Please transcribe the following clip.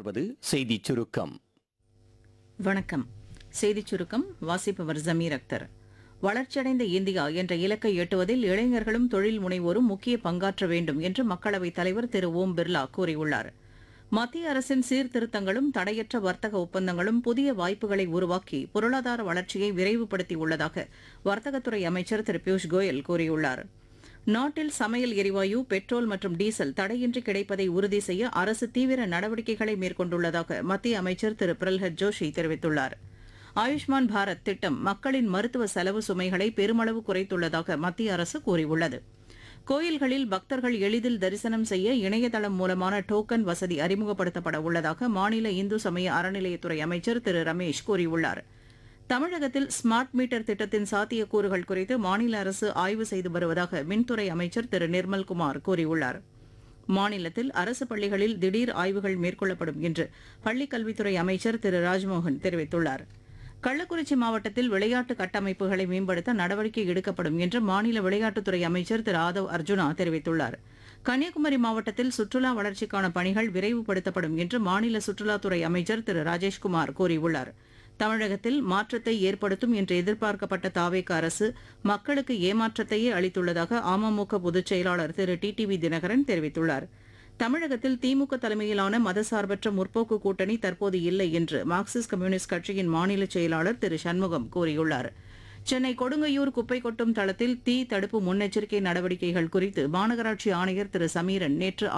தொடர்வது செய்திச் சுருக்கம் வணக்கம் செய்திச் சுருக்கம் வாசிப்பவர் ஜமீர் அக்தர் வளர்ச்சியடைந்த இந்தியா என்ற இலக்கை எட்டுவதில் இளைஞர்களும் தொழில் முனைவோரும் முக்கிய பங்காற்ற வேண்டும் என்று மக்களவைத் தலைவர் திரு ஓம் பிர்லா கூறியுள்ளார் மத்திய அரசின் சீர்திருத்தங்களும் தடையற்ற வர்த்தக ஒப்பந்தங்களும் புதிய வாய்ப்புகளை உருவாக்கி பொருளாதார வளர்ச்சியை விரைவுபடுத்தியுள்ளதாக வர்த்தகத்துறை அமைச்சர் திரு பியூஷ் கோயல் கூறியுள்ளார் நாட்டில் சமையல் எரிவாயு பெட்ரோல் மற்றும் டீசல் தடையின்றி கிடைப்பதை உறுதி செய்ய அரசு தீவிர நடவடிக்கைகளை மேற்கொண்டுள்ளதாக மத்திய அமைச்சர் திரு பிரல்ஹத் ஜோஷி தெரிவித்துள்ளார் ஆயுஷ்மான் பாரத் திட்டம் மக்களின் மருத்துவ செலவு சுமைகளை பெருமளவு குறைத்துள்ளதாக மத்திய அரசு கூறியுள்ளது கோயில்களில் பக்தர்கள் எளிதில் தரிசனம் செய்ய இணையதளம் மூலமான டோக்கன் வசதி அறிமுகப்படுத்தப்பட உள்ளதாக மாநில இந்து சமய அறநிலையத்துறை அமைச்சர் திரு ரமேஷ் கூறியுள்ளார் தமிழகத்தில் ஸ்மார்ட் மீட்டர் திட்டத்தின் சாத்தியக்கூறுகள் குறித்து மாநில அரசு ஆய்வு செய்து வருவதாக மின்துறை அமைச்சர் திரு நிர்மல்குமார் கூறியுள்ளார் மாநிலத்தில் அரசு பள்ளிகளில் திடீர் ஆய்வுகள் மேற்கொள்ளப்படும் என்று பள்ளிக் கல்வித்துறை அமைச்சர் திரு ராஜ்மோகன் தெரிவித்துள்ளார் கள்ளக்குறிச்சி மாவட்டத்தில் விளையாட்டு கட்டமைப்புகளை மேம்படுத்த நடவடிக்கை எடுக்கப்படும் என்று மாநில விளையாட்டுத்துறை அமைச்சர் திரு ஆதவ் அர்ஜுனா தெரிவித்துள்ளார் கன்னியாகுமரி மாவட்டத்தில் சுற்றுலா வளர்ச்சிக்கான பணிகள் விரைவுபடுத்தப்படும் என்று மாநில சுற்றுலாத்துறை அமைச்சர் திரு ராஜேஷ்குமார் கூறியுள்ளார் தமிழகத்தில் மாற்றத்தை ஏற்படுத்தும் என்று எதிர்பார்க்கப்பட்ட தாவேக அரசு மக்களுக்கு ஏமாற்றத்தையே அளித்துள்ளதாக அமமுக பொதுச் செயலாளர் திரு டிடிவி தினகரன் தெரிவித்துள்ளார் தமிழகத்தில் திமுக தலைமையிலான மதசார்பற்ற முற்போக்கு கூட்டணி தற்போது இல்லை என்று மார்க்சிஸ்ட் கம்யூனிஸ்ட் கட்சியின் மாநில செயலாளர் திரு சண்முகம் கூறியுள்ளார் சென்னை கொடுங்கையூர் குப்பை கொட்டும் தளத்தில் தீ தடுப்பு முன்னெச்சரிக்கை நடவடிக்கைகள் குறித்து மாநகராட்சி ஆணையர் திரு சமீரன் நேற்று